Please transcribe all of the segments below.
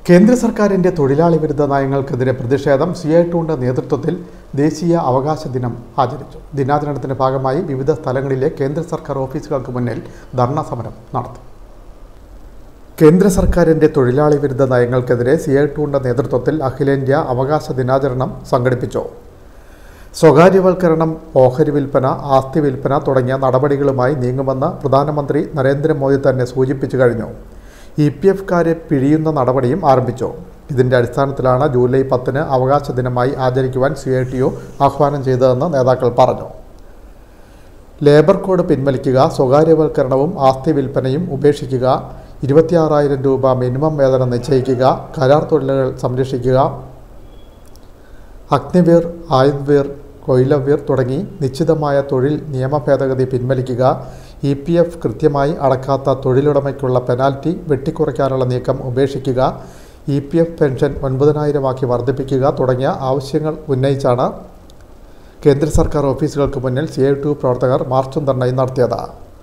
കേന്ദ്ര സർക്കാരിന്റെ തൊഴിലാളി വിരുദ്ധ നയങ്ങൾക്കെതിരെ പ്രതിഷേധം സി ഐ ടുവിന്റെ നേതൃത്വത്തിൽ ദേശീയ അവകാശ ദിനം ആചരിച്ചു ദിനാചരണത്തിന്റെ ഭാഗമായി വിവിധ സ്ഥലങ്ങളിലെ കേന്ദ്ര സർക്കാർ ഓഫീസുകൾക്ക് മുന്നിൽ ധർണാ സമരം നടത്തി കേന്ദ്ര സർക്കാരിന്റെ തൊഴിലാളി വിരുദ്ധ നയങ്ങൾക്കെതിരെ സി ഐ ടുവിന്റെ നേതൃത്വത്തിൽ അഖിലേന്ത്യാ അവകാശ ദിനാചരണം സംഘടിപ്പിച്ചു സ്വകാര്യവൽക്കരണം ഓഹരി വിൽപ്പന ആസ്തി വിൽപ്പന തുടങ്ങിയ നടപടികളുമായി നീങ്ങുമെന്ന് പ്രധാനമന്ത്രി നരേന്ദ്രമോദി തന്നെ സൂചിപ്പിച്ചു കഴിഞ്ഞു ഇ പി എഫുകാരെ പിഴിയുന്ന നടപടിയും ആരംഭിച്ചു ഇതിന്റെ അടിസ്ഥാനത്തിലാണ് ജൂലൈ പത്തിന് അവകാശ ദിനമായി ആചരിക്കുവാൻ സി ഐ ടി ഒ ആഹ്വാനം ചെയ്തതെന്ന് നേതാക്കൾ പറഞ്ഞു ലേബർ കോഡ് പിൻവലിക്കുക സ്വകാര്യവൽക്കരണവും ആസ്തി വിൽപ്പനയും ഉപേക്ഷിക്കുക ഇരുപത്തിയാറായിരം രൂപ മിനിമം വേതനം നിശ്ചയിക്കുക കരാർ തൊഴിലുകൾ സംരക്ഷിക്കുക അഗ്നിവീർ ആയുധ്വീർ കൊയിലവീർ തുടങ്ങി നിശ്ചിതമായ തൊഴിൽ നിയമ ഭേദഗതി പിൻവലിക്കുക ഇ പി എഫ് കൃത്യമായി അടക്കാത്ത തൊഴിലുടമയ്ക്കുള്ള പെനാൽറ്റി വെട്ടിക്കുറയ്ക്കാനുള്ള നീക്കം ഉപേക്ഷിക്കുക ഇ പി എഫ് പെൻഷൻ ഒൻപതിനായിരമാക്കി വർദ്ധിപ്പിക്കുക തുടങ്ങിയ ആവശ്യങ്ങൾ ഉന്നയിച്ചാണ് കേന്ദ്ര സർക്കാർ ഓഫീസുകൾക്ക് മുന്നിൽ സി ഐ ടു പ്രവർത്തകർ മാർച്ചും ധർണയും നടത്തിയത്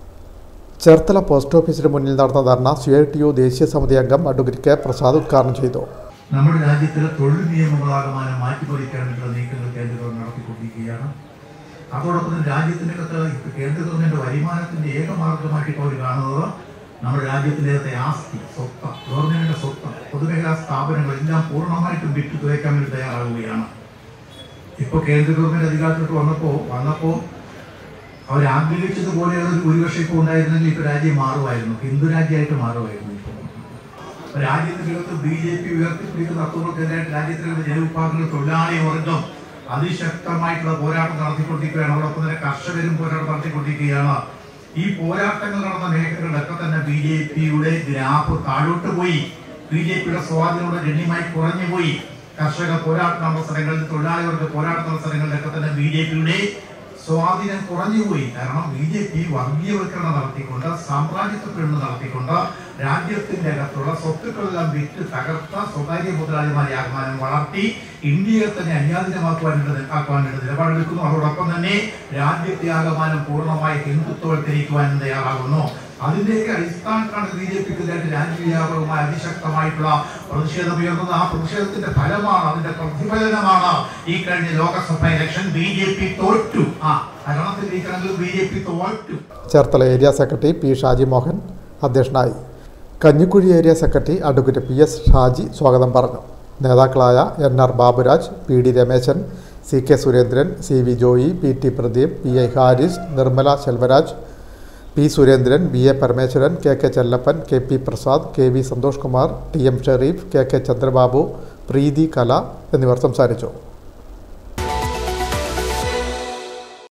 ചേർത്തല പോസ്റ്റ് ഓഫീസിന് മുന്നിൽ നടന്ന dharna C I T U ദേശീയ സമിതി അംഗം അഡ്വക്കേറ്റ് കെ പ്രസാദ് ഉദ്ഘാടനം ചെയ്തു നമ്മുടെ രാജ്യത്തിലെ തൊഴിൽ നിയമങ്ങളാകമാനം മാറ്റിമറിക്കാനുള്ള നീക്കങ്ങൾ കേന്ദ്ര ഗവൺമെന്റ് നടത്തിക്കൊണ്ടിരിക്കുകയാണ് അതോടൊപ്പം തന്നെ രാജ്യത്തിന്റെ അകത്ത് ഇപ്പൊ കേന്ദ്ര ഗവൺമെന്റ് വരുമാനത്തിന്റെ ഏക മാർഗമായിട്ട് ഇപ്പോൾ അവർ കാണുന്നത് നമ്മുടെ രാജ്യത്തിൻ്റെ ആസ്തി സ്വത്ത് ഗവൺമെന്റിന്റെ സ്വത്ത് പൊതുമേഖലാ സ്ഥാപനങ്ങൾ എല്ലാം പൂർണ്ണമായിട്ടും വിറ്റ് തുറയ്ക്കാൻ വേണ്ടി തയ്യാറാവുകയാണ് ഇപ്പൊ കേന്ദ്ര ഗവൺമെന്റ് അധികാരത്തിലോട്ട് വന്നപ്പോ വന്നപ്പോ അവർ ആഗ്രഹിച്ചതുപോലെയുള്ള ഒരു ഭൂരിപക്ഷം ഇപ്പോൾ ഉണ്ടായിരുന്നെങ്കിൽ ഇപ്പൊ രാജ്യം മാറുമായിരുന്നു ഹിന്ദു രാജ്യമായിട്ട് മാറുമായിരുന്നു ഇപ്പോൾ രാജ്യത്തിനകത്ത് ബി ജെ പി ഉയർത്തിപ്പിടിക്കുന്ന തത്വങ്ങൾക്കെതിരായിട്ട് രാജ്യത്തിനകത്ത് ജനവിഭാഗങ്ങൾ തൊഴിലാളി വർഗം അതിശക്തമായിട്ടുള്ള പോരാട്ടം നടത്തിക്കൊണ്ടിരിക്കുകയാണ് അതോടൊപ്പം തന്നെ കർഷകരും പോരാട്ടം നടത്തിക്കൊണ്ടിരിക്കുകയാണ് ഈ പോരാട്ടങ്ങൾ നടന്ന മേഖലകളിലൊക്കെ തന്നെ ബി ജെ പിയുടെ ഗ്രാഫ് താഴോട്ട് പോയി ബി ജെ പിയുടെ സ്വാധീനമുള്ള ഗണ്യമായി കുറഞ്ഞു പോയി കർഷക പോരാട്ട അവസരങ്ങളിൽ തൊഴിലാളി വർഗ പോരാട്ട അവസരങ്ങളിലൊക്കെ തന്നെ ബി ജെ പിയുടെ സ്വാധീനം കുറഞ്ഞുപോയി കാരണം ബി ജെ പി വർഗീയവൽക്കരണം നടത്തിക്കൊണ്ട് സാമ്രാജ്യത്വ നടത്തിക്കൊണ്ട് രാജ്യത്തിന്റെ അകത്തുള്ള സ്വത്തുക്കളെല്ലാം വിറ്റ് തകർത്ത സ്വകാര്യ മുതലാളിമാരെ ആഹ്വാനം വളർത്തി ഇന്ത്യയെ തന്നെ അന്യാധീനമാക്കുവാൻ വേണ്ടി ആക്കുവാൻ വേണ്ടി നിലപാടെടുക്കുന്നു അതോടൊപ്പം തന്നെ രാജ്യത്തെ ആകമാനം പൂർണ്ണമായി ഹിന്ദുത്വവൽക്കരിക്കുവാൻ തയ്യാറാകുന്നു അതിന്റെയൊക്കെ അടിസ്ഥാനത്തിലാണ് ബി ജെ പിക്കെതിരായിട്ട് രാജ്യവ്യാപകമായ അതിശക്തമായിട്ടുള്ള പ്രതിഷേധം ഉയർന്നത് ആ പ്രതിഷേധത്തിന്റെ ഫലമാണ് അതിന്റെ പ്രതിഫലനമാണ് ഈ കഴിഞ്ഞ Lok Sabha election B J P തോറ്റു ആ ഭരണത്തിലിരിക്കണമെങ്കിൽ ബി ജെ പി തോറ്റു Cherthala area secretary P Shaji Mohan അധ്യക്ഷനായി Kanjikuzhi area secretary advocate P S Shaji സ്വാഗതം പറഞ്ഞു നേതാക്കളായ N R Baburaj P D Rameshan C K Surendran C V Joy P T Pradeep P I Haris Nirmala Selvaraj P Surendran B A Parameswaran K K Chellappan K P Prasad K V Santhosh Kumar T M Sharif K K Chandrababu Preethi Kala എന്നിവർ സംസാരിച്ചു